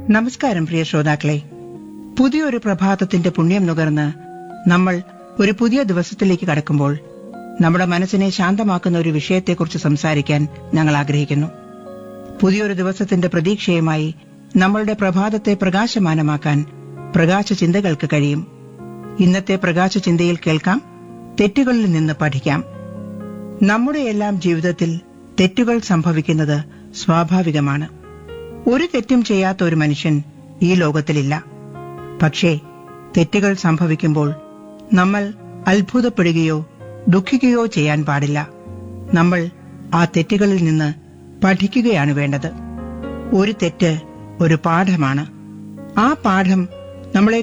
നമസ്കാരം പ്രിയ ശ്രോതാക്കളെ പുതിയൊരു പ്രഭാതത്തിന്റെ പുണ്യം നുകർന്ന് നമ്മൾ ഒരു പുതിയ ദിവസത്തിലേക്ക് കടക്കുമ്പോൾ നമ്മുടെ മനസ്സിനെ ശാന്തമാക്കുന്ന ഒരു വിഷയത്തെക്കുറിച്ച് സംസാരിക്കാൻ ഞങ്ങൾ ആഗ്രഹിക്കുന്നു പുതിയൊരു ദിവസത്തിന്റെ പ്രതീക്ഷയുമായി നമ്മളുടെ പ്രഭാതത്തെ പ്രകാശമാനമാക്കാൻ പ്രകാശ ചിന്തകൾക്ക് കഴിയും ഇന്നത്തെ പ്രകാശ ചിന്തയിൽ കേൾക്കാം തെറ്റുകളിൽ നിന്ന് പഠിക്കാം നമ്മുടെ എല്ലാം ജീവിതത്തിൽ തെറ്റുകൾ സംഭവിക്കുന്നത് സ്വാഭാവികമാണ് ഒരു തെറ്റും ചെയ്യാത്ത ഒരു മനുഷ്യൻ ഈ ലോകത്തിലില്ല പക്ഷേ തെറ്റുകൾ സംഭവിക്കുമ്പോൾ നമ്മൾ അത്ഭുതപ്പെടുകയോ ദുഃഖിക്കുകയോ ചെയ്യാൻ പാടില്ല നമ്മൾ ആ തെറ്റുകളിൽ നിന്ന് പഠിക്കുകയാണ് വേണ്ടത് ഒരു തെറ്റ് ഒരു പാഠമാണ് ആ പാഠം നമ്മളെ